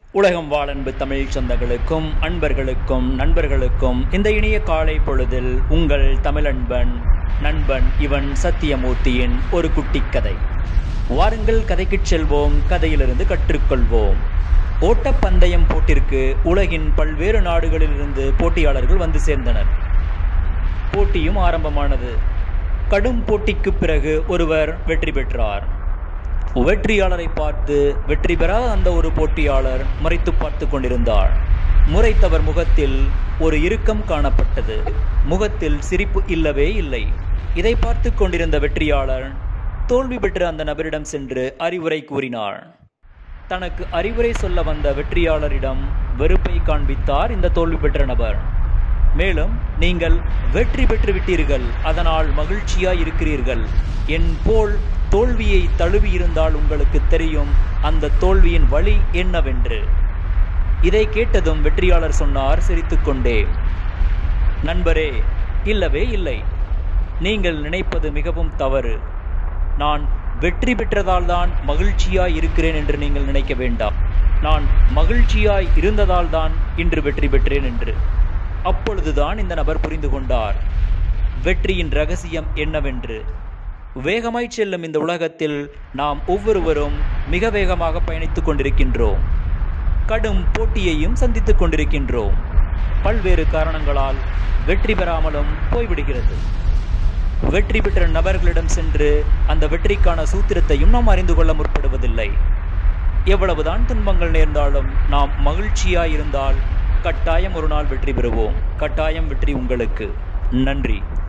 உலகம் வாழன்பு தமிழ் சொந்தங்களுக்கும் அன்பர்களுக்கும் நண்பர்களுக்கும் இந்த இனிய காலை பொழுதில் உங்கள் தமிழன்பன் நண்பன் இவன் சத்தியமூர்த்தியின் ஒரு குட்டி கதை வாருங்கள் கதைக்குச் செல்வோம் கதையிலிருந்து கற்றுக்கொள்வோம் ஓட்டப்பந்தயம் போட்டிற்கு உலகின் பல்வேறு நாடுகளிலிருந்து போட்டியாளர்கள் வந்து சேர்ந்தனர் போட்டியும் ஆரம்பமானது கடும் போட்டிக்கு பிறகு ஒருவர் வெற்றி பெற்றார் வெற்றியாளரை பார்த்து வெற்றி பெறாத அந்த ஒரு போட்டியாளர் முறைத்து பார்த்து கொண்டிருந்தார் முறைத்தவர் முகத்தில் ஒரு இறுக்கம் காணப்பட்டது முகத்தில் சிரிப்பு இல்லவே இல்லை இதை பார்த்து கொண்டிருந்த வெற்றியாளர் தோல்வி பெற்ற அந்த நபரிடம் சென்று அறிவுரை கூறினார் தனக்கு அறிவுரை சொல்ல வந்த வெற்றியாளரிடம் வெறுப்பை காண்பித்தார் இந்த தோல்வி பெற்ற நபர் மேலும் நீங்கள் வெற்றி பெற்று விட்டீர்கள் அதனால் மகிழ்ச்சியாய் இருக்கிறீர்கள் என் போல் தோல்வியை தழுவி இருந்தால் உங்களுக்கு தெரியும் அந்த தோல்வியின் வழி என்னவென்று இதை கேட்டதும் வெற்றியாளர் சொன்னார் சிரித்துக்கொண்டே நண்பரே இல்லவே இல்லை நீங்கள் நினைப்பது மிகவும் தவறு நான் வெற்றி பெற்றதால் தான் மகிழ்ச்சியாய் இருக்கிறேன் என்று நீங்கள் நினைக்க வேண்டாம் நான் மகிழ்ச்சியாய் இருந்ததால் தான் இன்று வெற்றி பெற்றேன் என்று அப்பொழுதுதான் இந்த நபர் புரிந்து கொண்டார் வெற்றியின் ரகசியம் என்னவென்று வேகமாய் செல்லும் இந்த உலகத்தில் நாம் ஒவ்வொருவரும் மிக வேகமாக பயணித்துக் கொண்டிருக்கின்றோம் கடும் போட்டியையும் சந்தித்துக் கொண்டிருக்கின்றோம் பல்வேறு காரணங்களால் வெற்றி பெறாமலும் போய்விடுகிறது வெற்றி பெற்ற நபர்களிடம் சென்று அந்த வெற்றிக்கான சூத்திரத்தையும் நாம் அறிந்து கொள்ள முற்படுவதில்லை எவ்வளவுதான் துன்பங்கள் நேர்ந்தாலும் நாம் மகிழ்ச்சியாயிருந்தால் கட்டாயம் ஒரு நாள் வெற்றி பெறுவோம் கட்டாயம் வெற்றி உங்களுக்கு நன்றி